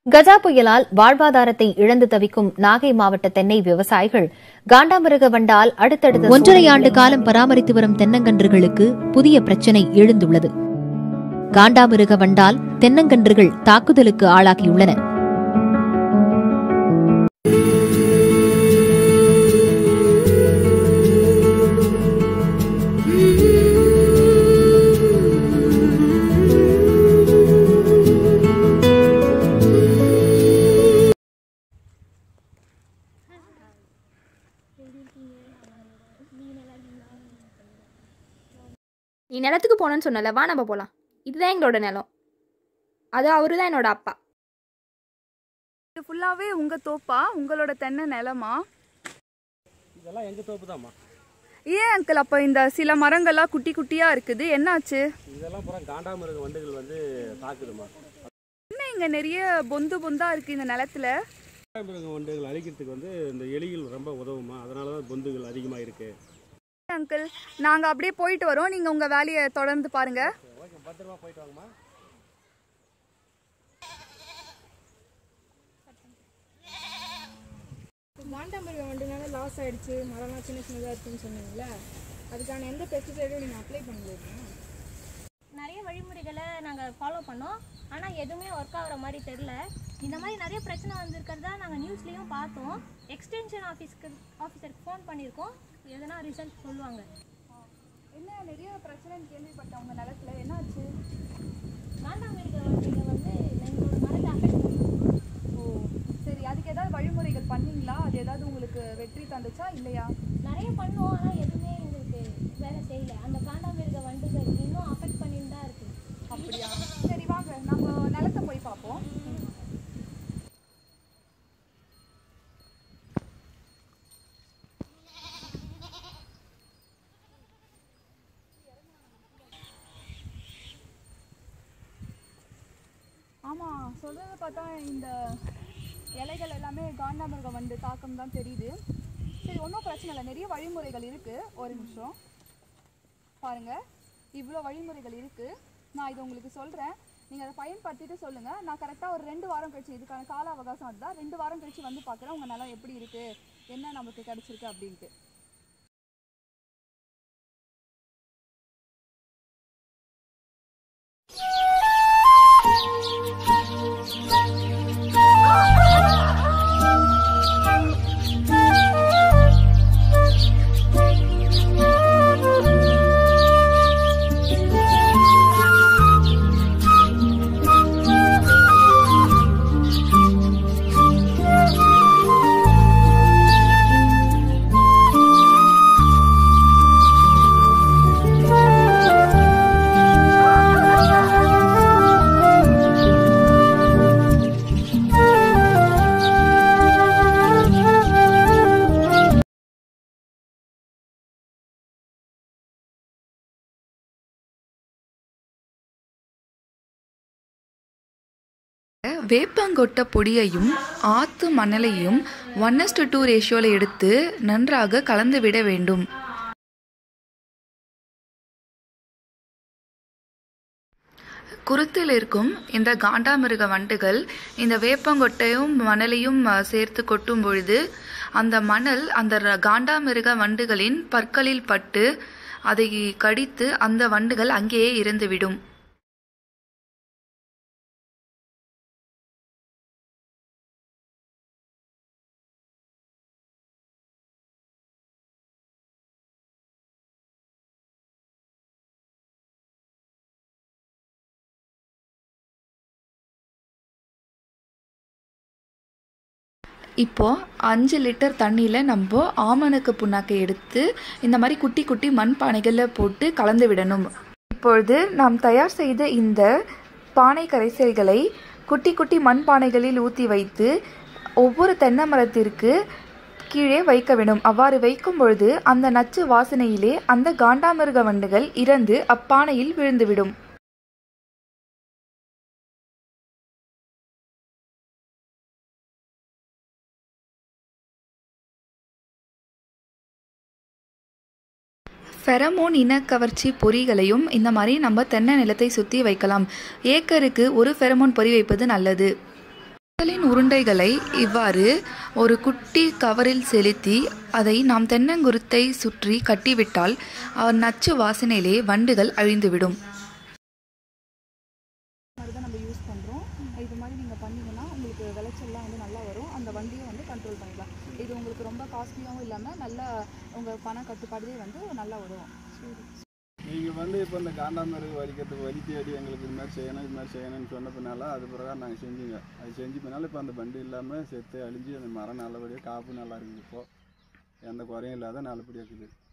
கஜா புயலால் வாழ்வாதாரத்தை இழந்து தவிக்கும் நாகை மாவட்ட தென்னை விவசாயிகள் காண்டாமிருக வண்டால் அடுத்தடுத்த ஒன்றரை ஆண்டு காலம் பராமரித்து வரும் தென்னங்கன்றுகளுக்கு புதிய பிரச்சினை எழுந்துள்ளது காண்டாமிருக வண்டால் தென்னங்கன்றுகள் தாக்குதலுக்கு ஆளாகியுள்ளன நீ நிலத்துக்கு போகணுன்னு சொன்னல வா நம்ம போகலாம் இதுதான் எங்களோட நிலம் அது அவரு தான் என்னோட அப்பா இது ஃபுல்லாகவே உங்கள் தோப்பா உங்களோட தென்னை நிலமா இதெல்லாம் எங்கள் தோப்பு தான்மா ஏன் அங்கிள் அப்போ இந்த சில மரங்கள்லாம் குட்டி குட்டியாக இருக்குது என்னாச்சு இதெல்லாம் பூரா காண்டாமிருக வண்டுகள் வந்து தாக்குதுமா என்ன இங்கே நிறைய பொந்து பொந்தா இருக்குது இந்த நிலத்துல காண்டாமிருக வண்டுகள் அழிக்கிறதுக்கு வந்து இந்த எலிகள் ரொம்ப உதவுமா அதனால தான் பொந்துகள் அதிகமாக இருக்கு அங்கிள் நாங்கள் அப்படியே போயிட்டு வரோம் நீங்கள் உங்கள் வேலையை தொடர்ந்து பாருங்க ஓகே பத்திரமா போயிட்டு வாங்கம்மா காண்டாமிருகம் வண்டுனால லாஸ் ஆயிடுச்சு மரம்லாம் சின்ன சின்னதாக இருக்குன்னு சொன்னீங்கல்ல அதுக்கான எந்த பெஸ்டிசைடும் நீங்கள் அப்ளை பண்ணலையா நிறைய வழிமுறைகளை நாங்கள் ஃபாலோ பண்ணோம் ஆனால் எதுவுமே ஒர்க் ஆகிற மாதிரி தெரில இந்த மாதிரி நிறைய பிரச்சனை வந்திருக்கிறதா நாங்கள் நியூஸ்லேயும் பார்த்தோம் எக்ஸ்டென்ஷன் ஆஃபீஸ்க்கு ஆஃபீஸருக்கு ஃபோன் பண்ணியிருக்கோம் எதனா ரிசல்ட் சொல்லுவாங்க என்ன நிறைய பிரச்சனைன்னு கேள்விப்பட்டேன் உங்கள் நிலத்துல என்னாச்சு காண்டாமிருக வண்டியை வந்து எங்களோட மரத்தை அஃபெக்ட் பண்ணும் ஓ சரி அதுக்கு ஏதாவது வழிமுறைகள் பண்ணீங்களா அது ஏதாவது உங்களுக்கு வெற்றி தந்துச்சா இல்லையா நிறைய பண்ணோம் ஆனால் எதுவுமே எங்களுக்கு வேலை செய்யல அந்த காண்டாமிருக வண்டுகள் இன்னும் அஃபெக்ட் பண்ணிட்டு தான் இருக்குது அப்படியா சரி வாங்க நம்ம நிலத்தை போய் பார்ப்போம் ஆமாம் சொல்கிறத பார்த்தா இந்த இலைகள் எல்லாமே காண்டாமிருகம் வந்து தாக்கம் தான் தெரியுது சரி ஒன்றும் பிரச்சனை இல்லை நிறைய வழிமுறைகள் இருக்குது ஒரு நிமிஷம் பாருங்கள் இவ்வளோ வழிமுறைகள் இருக்குது நான் இதை உங்களுக்கு சொல்கிறேன் நீங்கள் அதை பயன்படுத்திட்டு சொல்லுங்கள் நான் கரெக்டாக ஒரு ரெண்டு வாரம் கழிச்சு இதுக்கான கால அவகாசம் அதுதான் ரெண்டு வாரம் கழிச்சு வந்து பார்க்குறேன் உங்கள் நிலம் எப்படி இருக்குது என்ன நமக்கு கிடச்சிருக்கு அப்படின்ட்டு வேப்பங்கொட்டை பொடியையும் ஆத்து மணலையும் ஒன் டு டூ ரேஷியோவில் எடுத்து நன்றாக கலந்து விட வேண்டும் குருத்தில் இருக்கும் இந்த காண்டாமிருக வண்டுகள் இந்த வேப்பங்கொட்டையும் மணலையும் அஹ், சேர்த்து கொட்டும் பொழுது அந்த மணல் அந்த ர- காண்டாமிருக வண்டுகளின் பற்களில் பட்டு அதை கடித்து அந்த வண்டுகள் அங்கேயே இறந்துவிடும் இப்போ அஞ்சு லிட்டர் தண்ணியில் நம்ம ஆமணக்கு புண்ணாக்கை எடுத்து இந்த மாதிரி குட்டி குட்டி மண் பானைகளில் போட்டு கலந்து விடணும் இப்பொழுது நாம் தயார் செய்த இந்த பானை கரைசல்களை குட்டி குட்டி மண் பானைகளில் ஊற்றி வைத்து ஒவ்வொரு தென்னை மரத்திற்கு கீழே வைக்க வேண்டும் அவ்வாறு வைக்கும் பொழுது அந்த நச்சு வாசனையிலே அந்த காண்டாமிருக வண்டுகள் இறந்து அப்பானையில் விழுந்துவிடும் ஃபெரமோன் இனக்கவர்ச்சி பொறிகளையும் இந்த மாதிரி நம்ம தென்னை நிலத்தை சுற்றி வைக்கலாம் ஏக்கருக்கு ஒரு ஃபெரமோன் பொறி வைப்பது நல்லது மஞ்சளின் உருண்டைகளை இவ்வாறு ஒரு குட்டி கவரில் செலுத்தி அதை நாம் தென்னங்குருத்தை சுற்றி கட்டிவிட்டால் அவர் நச்சு வாசனையிலே வண்டுகள் அழிந்துவிடும் மாதிரி தான் நம்ம யூஸ் பண்ணுறோம் இது மாதிரி நீங்கள் பண்ணீங்கன்னா உங்களுக்கு விளைச்சல்லாம் வந்து நல்லா வரும் அந்த வண்டியை வந்து கண்ட்ரோல் பண்ணிக்கலாம் இது உங்களுக்கு ரொம்ப காஸ்ட்லியாகவும் இல்லாமல் நல்லா உங்கள் பண கட்டுப்பாடுலேயே வந்து நல்லா உதவும் நீங்கள் வந்து இப்போ இந்த காண்டாமிருக வலிக்கிறதுக்கு வலி தேடி எங்களுக்கு இது மாதிரி செய்யணும் இது மாதிரி செய்யணும்னு சொன்ன பின்னால அது பிரகாரம் நாங்கள் செஞ்சோங்க அது செஞ்ச பின்னால் இப்போ அந்த வண்டி இல்லாமல் செத்து அழிஞ்சு அந்த மரம் நல்லபடியாக காப்பு நல்லா இருக்குது இப்போது எந்த குறையும் இல்லாத நல்லபடியாக இருக்குது